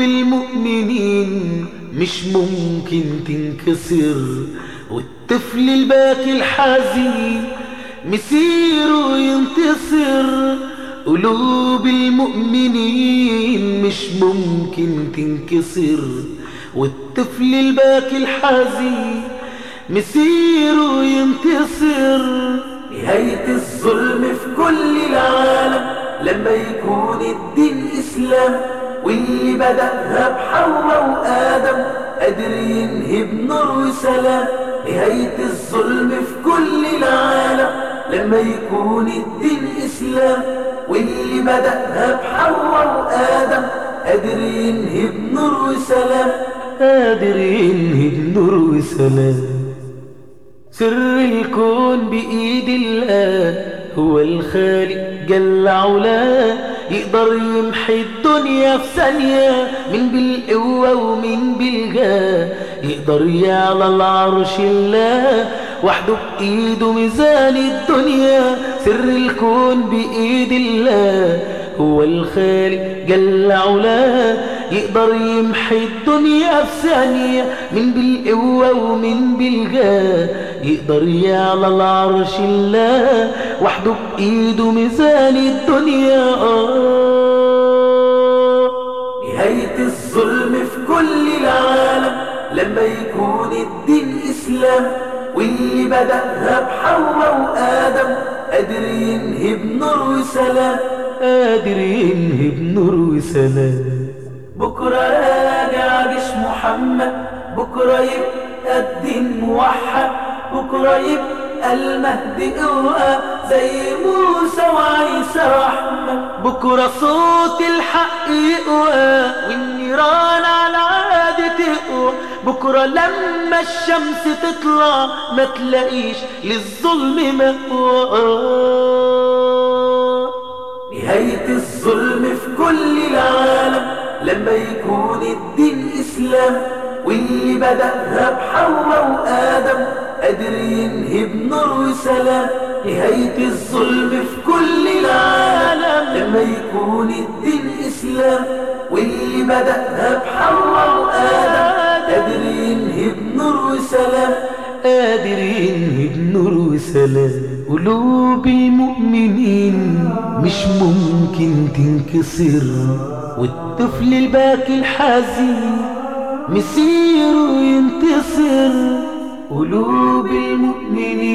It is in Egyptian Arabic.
المؤمنين مش ممكن تنكسر والطفل الباكي الحزين مسيره ينتصر قلوب المؤمنين مش ممكن تنكسر والطفل الباكي الحزين مسيره ينتصر نهاية الظلم في كل العالم لما يكون الدين إسلام واللي بدأها بحواء وآدم قادر ينهي بنور وسلام نهاية الظلم في كل العالم لما يكون الدين إسلام واللي بدأها بحواء وآدم قادر ينهي بنور وسلام قادر ينهي بنور وسلام سر الكون بإيد الله هو الخالق جل علاه يقدر يمحي الدنيا في ثانية من بالقوة ومن بالجاه يقدر يعلى العرش الله وحده بإيده ميزان الدنيا سر الكون بإيد الله هو الخالق جل علاه يقدر يمحي الدنيا في ثانية من بالقوة ومن بالجاه يقدر يعلى العرش الله وحده بإيده ميزان الدنيا آه نهاية الظلم في كل العالم لما يكون الدين إسلام واللي بدأها بحواء وآدم قادر ينهي بنور وسلام قادر ينهي بنور وسلام بكرة راجع جيش محمد بكرة يبقى الدين موحد بكرة يبقى المهدي قوة زي موسى وعيسى وأحمد بكرة صوت الحق يقوى والنيران على عادة تقوى بكرة لما الشمس تطلع ما تلاقيش للظلم مأوى نهاية الظلم في كل العالم لما يكون الدين إسلام واللي بدأها بحواء وآدم قادر ينهي بنور وسلام نهاية الظلم في كل العالم لما يكون الدين إسلام واللي بدأها بحواء وآدم قادر ينهي بنور وسلام قادر ينهي بنور وسلام قلوب المؤمنين مش ممكن تنكسر والطفل الباكي الحزين مسيره ينتصر قلوب المؤمنين